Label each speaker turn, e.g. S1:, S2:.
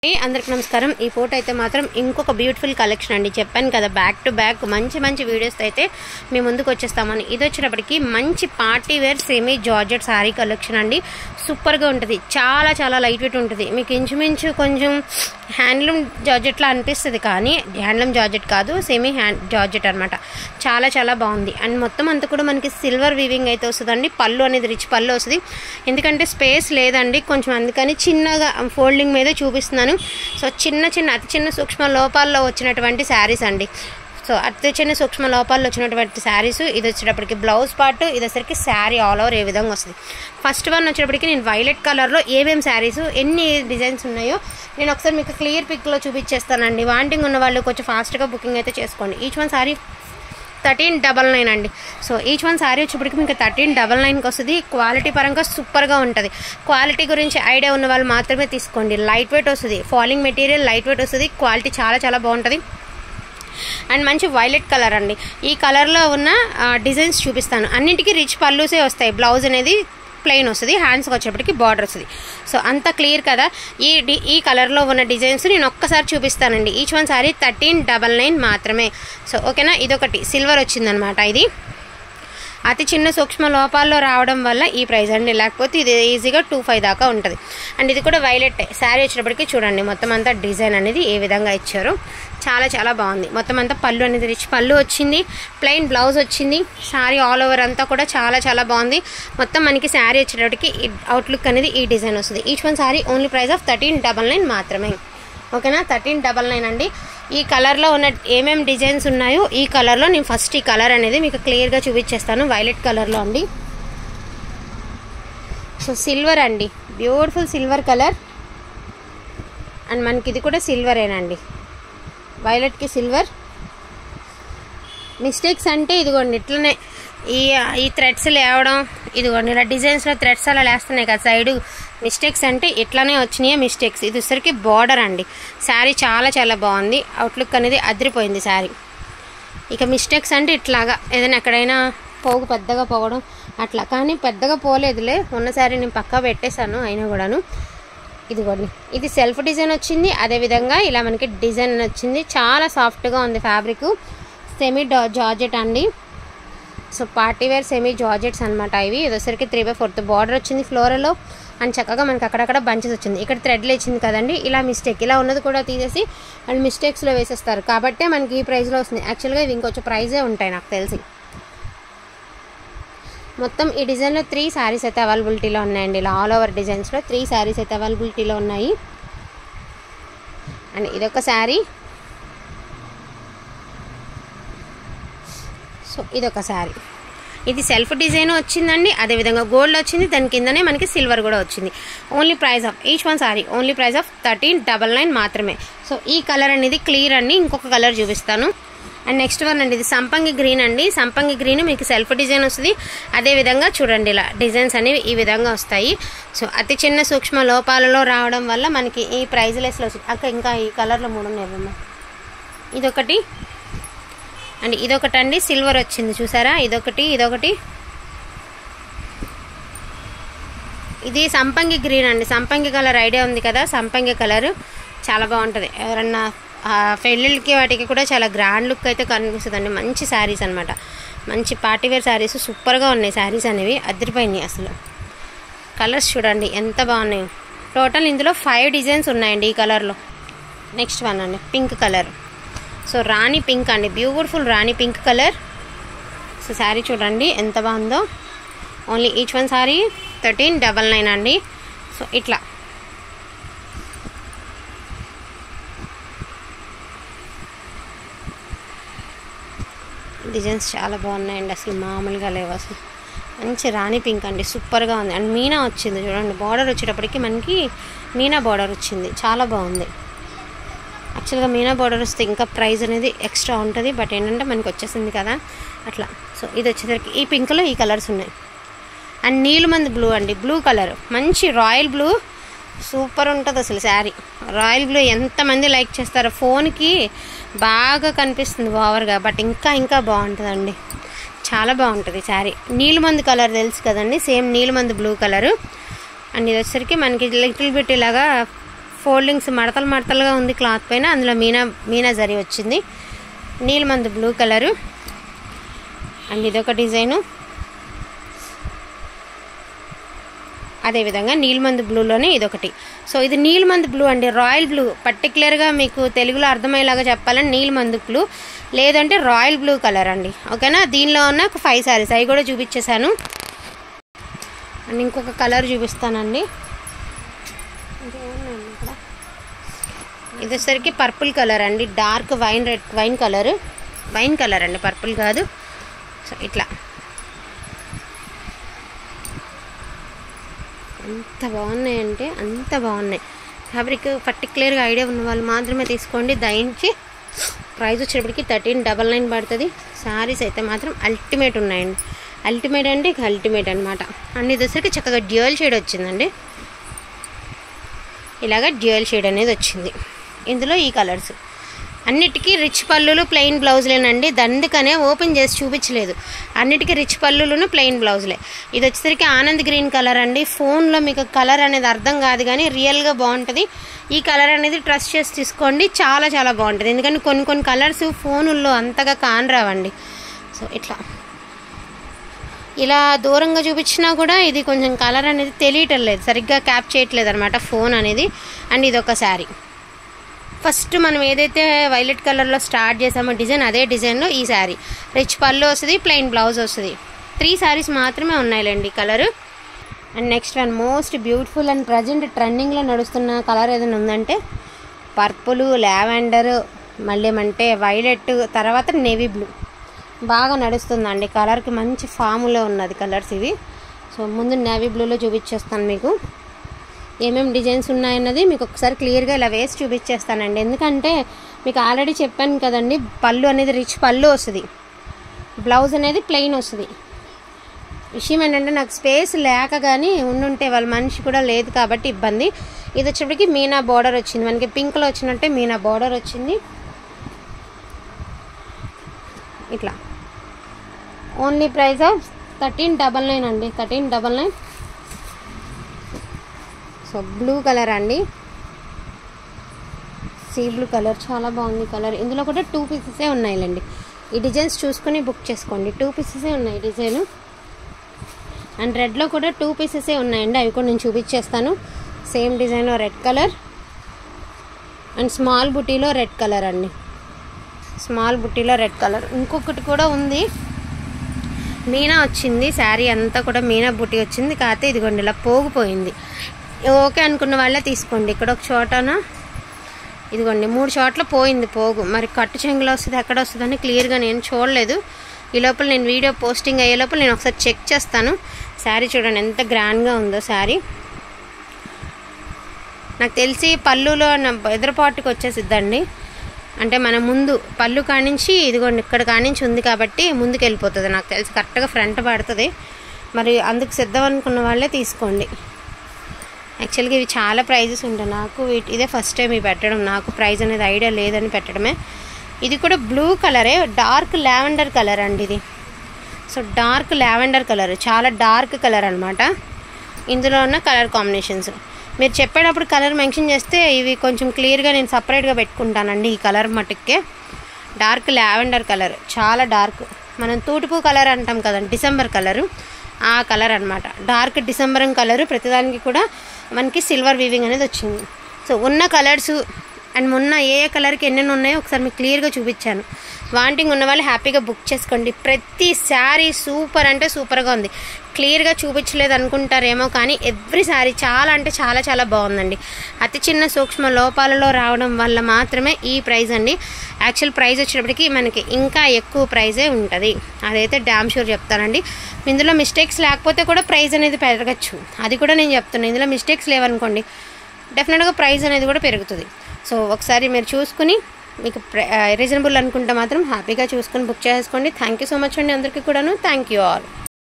S1: ఏ అందరికి నమస్కారం ఈ ఫోటో అయితే మాత్రం ఇంకొక బ్యూటిఫుల్ కలెక్షన్ అండి చెప్పాను కదా బ్యాక్ టు బ్యాక్ మంచి మంచి వీడియోస్ అయితే మీ ముందుకు వచ్చేస్తామని ఇది వచ్చేటప్పటికి మంచి party wear semi georgette sari collection అండి సూపర్గా ఉంటుంది చాలా చాలా లైట్ వెయిట్ ఉంటుంది మీకు ఇంచుమించు కొంచెం హ్యాండ్లూమ్ జార్జెట్లా అనిపిస్తుంది కానీ హ్యాండ్లూమ్ జార్జెట్ కాదు సెమీ హ్యాండ్ జార్జెట్ అనమాట చాలా చాలా బాగుంది అండ్ మొత్తం అంతా కూడా మనకి సిల్వర్ వీవింగ్ అయితే వస్తుందండి పళ్ళు అనేది రిచ్ పళ్ళు వస్తుంది ఎందుకంటే స్పేస్ లేదండి కొంచెం అందుకని చిన్నగా ఫోల్డింగ్ మీద చూపిస్తున్నాను సో చిన్న చిన్న అతి చిన్న సూక్ష్మ లోపాల్లో వచ్చినటువంటి శారీస్ అండి సో అతి చిన్న సూక్ష్మ లోపాల్లో వచ్చినటువంటి శారీస్ ఇది వచ్చేటప్పటికి బ్లౌజ్ పార్ట్ ఇది వచ్చేసరికి శారీ ఆల్ ఓవర్ ఏ విధంగా వస్తుంది ఫస్ట్ వన్ వచ్చేటప్పటికి నేను వైలెట్ కలర్లో ఏమేమి శారీస్ ఎన్ని డిజైన్స్ ఉన్నాయో నేను ఒకసారి మీకు క్లియర్ పిక్లో చూపించేస్తానండి వాంటింగ్ ఉన్న వాళ్ళు కొంచెం ఫాస్ట్గా బుకింగ్ అయితే చేసుకోండి each one sari thirteen double nine అండి సో ఈచ్ వన్ శారీ వచ్చేప్పటికి మీకు థర్టీన్ డబల్ నైన్కి వస్తుంది క్వాలిటీ పరంగా సూపర్గా ఉంటుంది క్వాలిటీ గురించి ఐడియా ఉన్న వాళ్ళు మాత్రమే తీసుకోండి లైట్ వెయిట్ వస్తుంది ఫాలింగ్ మెటీరియల్ లైట్ వెయిట్ వస్తుంది క్వాలిటీ చాలా చాలా బాగుంటుంది అండ్ మంచి వైలెట్ కలర్ అండి ఈ కలర్లో ఉన్న డిజైన్స్ చూపిస్తాను అన్నింటికీ రిచ్ పల్లూసే వస్తాయి బ్లౌజ్ అనేది ప్లెయిన్ వస్తుంది హ్యాండ్స్కి వచ్చేప్పటికి బార్డర్ వస్తుంది సో అంత క్లియర్ కదా ఈ డి ఈ కలర్లో ఉన్న డిజైన్స్ నేను ఒక్కసారి చూపిస్తానండి each one sari thirteen double nine మాత్రమే సో ఓకేనా ఇదొకటి సిల్వర్ వచ్చిందనమాట ఇది అతి చిన్న సూక్ష్మ లోపాల్లో రావడం వల్ల ఈ ప్రైస్ అండి లేకపోతే ఇది ఈజీగా టూ ఫైవ్ దాకా ఉంటుంది అండ్ ఇది కూడా వైలెట్ శారీ వచ్చేటప్పటికి చూడండి మొత్తం అంతా డిజైన్ అనేది ఏ విధంగా ఇచ్చారు చాలా చాలా బాగుంది మొత్తం అంతా పళ్ళు అనేది రిచ్ పళ్ళు వచ్చింది ప్లెయిన్ బ్లౌజ్ వచ్చింది శారీ ఆల్ ఓవర్ అంతా కూడా చాలా చాలా బాగుంది మొత్తం మనకి శారీ వచ్చేటప్పటికి అవుట్లుక్ అనేది ఈ డిజైన్ వస్తుంది each one sari only price of thirteen double nine మాత్రమే ఓకేనా థర్టీన్ డబల్ నైన్ అండి ఈ కలర్లో ఉన్న ఏమేమి డిజైన్స్ ఉన్నాయో ఈ కలర్లో నేను ఫస్ట్ ఈ కలర్ అనేది మీకు క్లియర్గా చూపించేస్తాను వైలెట్ కలర్లో అండి సో సిల్వర్ అండి బ్యూటిఫుల్ సిల్వర్ కలర్ అండ్ మనకి ఇది కూడా సిల్వరేనండి వైలెట్కి సిల్వర్ మిస్టేక్స్ అంటే ఇదిగోండి ఇట్లనే ఈ ఈ థ్రెడ్స్ లేవడం ఇదిగోండి ఇలా డిజైన్స్లో థ్రెడ్స్ అలా లేస్తున్నాయి కదా సైడు మిస్టేక్స్ అంటే ఇట్లానే వచ్చినాయి మిస్టేక్స్ ఇది వచ్చరికి బార్డర్ అండి శారీ చాలా చాలా బాగుంది అవుట్లుక్ అనేది అదిరిపోయింది శారీ ఇక మిస్టేక్స్ అంటే ఇట్లాగా ఏదైనా ఎక్కడైనా పోగు పెద్దగా పోవడం అట్లా కానీ పెద్దగా పోలేదులే ఉన్న శారీ నేను పక్కా పెట్టేశాను అయినా కూడాను ఇదిగోండి ఇది సెల్ఫ్ డిజైన్ వచ్చింది అదేవిధంగా ఇలా మనకి డిజైన్ వచ్చింది చాలా సాఫ్ట్గా ఉంది ఫ్యాబ్రిక్ సెమీ జార్జెట్ అండి so party wear semi georgettes అనమాట ఇవి ఇదొసరికి త్రీ బై ఫోర్త్ బార్డర్ వచ్చింది ఫ్లోరలో అండ్ చక్కగా మనకి అక్కడక్కడ బంచెస్ వచ్చింది ఇక్కడ థ్రెడ్లు ఇచ్చింది కదండి ఇలా మిస్టేక్ ఇలా ఉన్నది కూడా తీసేసి అండ్ మిస్టేక్స్లో వేసేస్తారు కాబట్టే మనకి ఈ ప్రైస్లో వస్తుంది యాక్చువల్గా ఇవి ఇంకొంచెం ప్రైజే ఉంటాయి నాకు తెలిసి మొత్తం ఈ డిజైన్లో త్రీ శారీస్ అయితే అవైలబిలిటీలో ఉన్నాయండి ఇలా ఆల్ ఓవర్ డిజైన్స్లో త్రీ శారీస్ అయితే అవైలబిలిటీలో ఉన్నాయి అండ్ ఇదొక శారీ సో ఇదొక శారీ ఇది సెల్ఫ్ డిజైన్ వచ్చిందండి అదేవిధంగా గోల్డ్ వచ్చింది దాని కిందనే మనకి సిల్వర్ కూడా వచ్చింది only price of each one sari only price of thirteen double nine మాత్రమే సో ఈ కలర్ అనేది క్లియర్ అండి ఇంకొక కలర్ చూపిస్తాను అండ్ నెక్స్ట్ వన్ అండి ఇది సంపంగి గ్రీన్ అండి సంపంగి గ్రీన్ మీకు సెల్ఫ్ డిజైన్ వస్తుంది అదేవిధంగా చూడండి ఇలా డిజైన్స్ అనేవి ఈ విధంగా వస్తాయి సో అతి చిన్న సూక్ష్మ లోపాలలో రావడం వల్ల మనకి ఈ ప్రైజ్ లెస్లో వస్తుంది అక్క ఇంకా ఈ కలర్లో మూడు ఉన్నాయి ఇదొకటి అండ్ ఇదొకటి అండి సిల్వర్ వచ్చింది చూసారా ఇదొకటి ఇదొకటి ఇది సంపంగి గ్రీన్ అండి సంపంగి కలర్ ఐడియా ఉంది కదా సంపంగి కలర్ చాలా బాగుంటుంది ఎవరన్నా పెళ్ళిళ్ళకి వాటికి కూడా చాలా గ్రాండ్ లుక్ అయితే కనిపిస్తుందండి మంచి శారీస్ అనమాట మంచి పార్టీవేర్ శారీస్ సూపర్గా ఉన్నాయి శారీస్ అనేవి అదిరిపోయినాయి అసలు కలర్స్ చూడండి ఎంత బాగున్నాయి టోటల్ ఇందులో ఫైవ్ డిజైన్స్ ఉన్నాయండి ఈ కలర్లో నెక్స్ట్ వన్ అండి పింక్ కలర్ సో రాణి పింక్ అండి బ్యూటిఫుల్ రాణి పింక్ కలర్ సో శారీ చూడండి ఎంత బాగుందో only each one sari thirteen double nine అండి సో ఇట్లా డిజైన్స్ చాలా బాగున్నాయండి అసలు మామూలుగా లేవు అసలు మంచి రాణి పింక్ అండి సూపర్గా ఉంది అండ్ మీనా వచ్చింది చూడండి బార్డర్ వచ్చేటప్పటికి మనకి మీనా బార్డర్ వచ్చింది చాలా బాగుంది యాక్చువల్గా మీనా బార్డర్ వస్తే ఇంకా ప్రైస్ అనేది ఎక్స్ట్రా ఉంటుంది బట్ ఏంటంటే మనకి వచ్చేసింది కదా అట్లా సో ఇది వచ్చేసరికి ఈ పింక్లో ఈ కలర్స్ ఉన్నాయి అండ్ నీలుమంది బ్లూ అండి బ్లూ కలర్ మంచి రాయల్ బ్లూ సూపర్ ఉంటుంది అసలు శారీ రాయల్ బ్లూ ఎంతమంది లైక్ చేస్తారో ఫోన్కి బాగా కనిపిస్తుంది ఓవర్గా బట్ ఇంకా ఇంకా బాగుంటుందండి చాలా బాగుంటుంది శారీ నీలుమంది కలర్ తెలుసు కదండి సేమ్ నీలుమంది బ్లూ కలరు అండ్ ఇది వచ్చేసరికి మనకి లిటిల్ బిట్ ఇలాగా ఫోల్డింగ్స్ మడతలు మడతలుగా ఉంది క్లాత్ పైన అందులో మీనా మీనా జరి వచ్చింది నీలమందు బ్లూ కలరు అండ్ ఇదొక డిజైను అదేవిధంగా నీల్మందు బ్లూలోనే ఇదొకటి సో ఇది నీల్మందు బ్లూ అండి రాయల్ బ్లూ పర్టికులర్గా మీకు తెలుగులో అర్థమయ్యేలాగా చెప్పాలని నీల్మందు బ్లూ లేదంటే రాయల్ బ్లూ కలర్ అండి ఓకేనా దీనిలో ఉన్న ఒక ఫైవ్ సారీస్ అవి కూడా చూపించేశాను అండ్ ఇంకొక కలర్ చూపిస్తానండి ఇంకేమున్నాయండి ఇక్కడ? ఇది వచ్చేసరికి పర్పుల్ కలర్ అండి dark wine red wine colour wine colour అండి పర్పుల్ కాదు సో ఇట్లా అంత బాగున్నాయంటే అంత బాగున్నాయి ఫ్యాబ్రిక్ పర్టికులర్గా ఐడియా ఉన్న వాళ్ళు మాత్రమే తీసుకోండి దయించి ప్రైస్ వచ్చేటప్పటికి థర్టీన్ డబల్ నైన్ పడుతుంది శారీస్ అయితే మాత్రం అల్టిమేట్ ఉన్నాయండి అల్టిమేట్ అంటే ఇక అల్టిమేట్ అనమాట అండ్ ఇది వచ్చరికి చక్కగా డ్యూయల్ షేడ్ వచ్చిందండి ఇలాగ డ్యూయల్ షేడ్ అనేది వచ్చింది ఇందులో ఈ కలర్స్ అన్నిటికీ రిచ్ పళ్ళులు ప్లెయిన్ బ్లౌజులేనండి అందుకనే ఓపెన్ చేసి చూపించలేదు అన్నిటికీ రిచ్ పళ్ళులను ప్లెయిన్ బ్లౌజులే ఇది వచ్చేసరికి ఆనంద్ గ్రీన్ కలర్ అండి ఫోన్లో మీకు కలర్ అనేది అర్థం కాదు కానీ రియల్గా బాగుంటుంది ఈ కలర్ అనేది ట్రస్ట్ చేసి తీసుకోండి చాలా చాలా బాగుంటుంది ఎందుకంటే కొన్ని కొన్ని కలర్స్ ఫోనుల్లో అంతగా కానరావండి సో ఇట్లా ఇలా దూరంగా చూపించినా కూడా ఇది కొంచెం కలర్ అనేది తెలియటం లేదు సరిగ్గా క్యాప్ చేయట్లేదు అనమాట ఫోన్ అనేది అండ్ ఇది ఒక శారీ ఫస్ట్ మనం ఏదైతే వైలెట్ కలర్లో స్టార్ట్ చేసామో డిజైన్ అదే డిజైన్లో ఈ శారీ రిచ్ పళ్ళు వస్తుంది ప్లెయిన్ బ్లౌజ్ వస్తుంది త్రీ శారీస్ మాత్రమే ఉన్నాయిలేండి colour and next one most beautiful and present ట్రెండింగ్లో నడుస్తున్న కలర్ ఏదైనా ఉందంటే పర్పుల్ లావెండర్ మళ్ళీ ఏమంటే వైలెట్ తర్వాత నేవీ బ్లూ బాగా నడుస్తుందండి కలర్కి మంచి ఫాములో ఉన్నది కలర్స్ ఇవి సో ముందు నేవీ బ్లూలో చూపించేస్తాను మీకు ఏమేమి డిజైన్స్ ఉన్నాయన్నది మీకు ఒకసారి క్లియర్గా ఇలా వేసి చూపించేస్తానండి ఎందుకంటే మీకు ఆల్రెడీ చెప్పాను కదండి పళ్ళు అనేది రిచ్ పళ్ళు వస్తుంది బ్లౌజ్ అనేది ప్లెయిన్ వస్తుంది విషయం ఏంటంటే నాకు స్పేస్ లేక కానీ ఉండుంటే వాళ్ళ మనిషి కూడా లేదు కాబట్టి ఇబ్బంది ఇది వచ్చేప్పటికి మీనా బార్డర్ వచ్చింది మనకి పింక్లో వచ్చినట్టే మీనా బార్డర్ వచ్చింది ఇట్లా only price of thirteen double nine అండి thirteen double nine so blue colour అండి సీ బ్లూ కలర్ చాలా బాగుంది కలర్ ఇందులో కూడా టూ పీసెసే ఉన్నాయిలేండి ఈ డిజైన్స్ చూసుకొని బుక్ చేసుకోండి టూ పీసెసే ఉన్నాయి డిజైన్ అండ్ రెడ్లో కూడా టూ పీసెసే ఉన్నాయండి అవి కూడా నేను చూపించేస్తాను సేమ్ డిజైన్లో రెడ్ కలర్ అండ్ స్మాల్ బుటీలో రెడ్ కలర్ అండి స్మాల్ బుట్టీలో రెడ్ కలర్ ఇంకొకటి కూడా ఉంది మీనా వచ్చింది శారీ అంతా కూడా మీనా బుట్టి వచ్చింది కాకపోతే ఇదిగోండి ఇలా పోగిపోయింది ఓకే అనుకున్న వాళ్ళే తీసుకోండి ఇక్కడ ఒక చోటన ఇదిగోండి మూడు చోట్ల పోయింది పోగు మరి కట్టు చెంగులో వస్తుంది ఎక్కడ వస్తుందని క్లియర్గా నేను చూడలేదు ఈ లోపల నేను వీడియో పోస్టింగ్ అయ్యే లోపల నేను ఒకసారి చెక్ చేస్తాను శారీ చూడండి ఎంత గ్రాండ్గా ఉందో శారీ నాకు తెలిసి పళ్ళులో ఎదురుపాటుకి వచ్చేసిద్దండి అంటే మన ముందు పళ్ళు కానించి ఇదిగోండి ఇక్కడ కానించి ఉంది కాబట్టి ముందుకు వెళ్ళిపోతుంది నాకు తెలిసి కరెక్ట్గా ఫ్రంట్ పడుతుంది మరి అందుకు సిద్ధం అనుకున్న వాళ్ళే తీసుకోండి యాక్చువల్గా ఇవి చాలా ప్రైజెస్ ఉంటాయి నాకు వీటి ఇదే ఫస్ట్ టైం ఇవి పెట్టడం నాకు ప్రైజ్ అనేది ఐడియా లేదని పెట్టడమే ఇది కూడా బ్లూ కలరే డార్క్ లావెండర్ కలర్ అండి ఇది సో డార్క్ లావెండర్ కలర్ చాలా డార్క్ కలర్ అనమాట ఇందులో ఉన్న కలర్ కాంబినేషన్స్ మీరు చెప్పేటప్పుడు కలర్ మెన్షన్ చేస్తే ఇవి కొంచెం క్లియర్గా నేను సపరేట్గా పెట్టుకుంటానండి ఈ కలర్ మటుకే డార్క్ లావెండర్ కలర్ చాలా డార్క్ మనం తూటుపు కలర్ అంటాం కదండి డిసెంబర్ కలరు ఆ కలర్ అనమాట డార్క్ డిసెంబర్ కలర్ ప్రతిదానికి కూడా మనకి సిల్వర్ వీవింగ్ అనేది వచ్చింది సో ఉన్న కలర్స్ అండ్ మొన్న ఏ ఏ కలర్కి ఎన్నెన్ని ఉన్నాయో ఒకసారి మీకు క్లియర్గా చూపించాను వాంటింగ్ ఉన్న వాళ్ళు హ్యాపీగా బుక్ చేసుకోండి ప్రతి శారీ సూపర్ అంటే సూపర్గా ఉంది క్లియర్గా చూపించలేదు అనుకుంటారేమో కానీ ఎవ్రీ శారీ చాలా అంటే చాలా చాలా బాగుందండి అతి చిన్న సూక్ష్మ లోపాలలో రావడం వల్ల మాత్రమే ఈ ప్రైస్ అండి యాక్చువల్ ప్రైస్ వచ్చేటప్పటికి మనకి ఇంకా ఎక్కువ ప్రైజే ఉంటుంది అదైతే డ్యామ్ షూర్ చెప్తానండి ఇందులో మిస్టేక్స్ లేకపోతే కూడా ప్రైస్ అనేది పెరగచ్చు అది కూడా నేను చెప్తున్నాను ఇందులో మిస్టేక్స్ లేవనుకోండి డెఫినెట్గా ప్రైస్ అనేది కూడా పెరుగుతుంది సో ఒకసారి మీరు చూసుకుని మీకు రీజనబుల్ అనుకుంటే మాత్రం హ్యాపీగా చూసుకొని బుక్ చేసుకోండి థ్యాంక్ యూ సో మచ్ అండి అందరికీ కూడాను థ్యాంక్ యూ ఆల్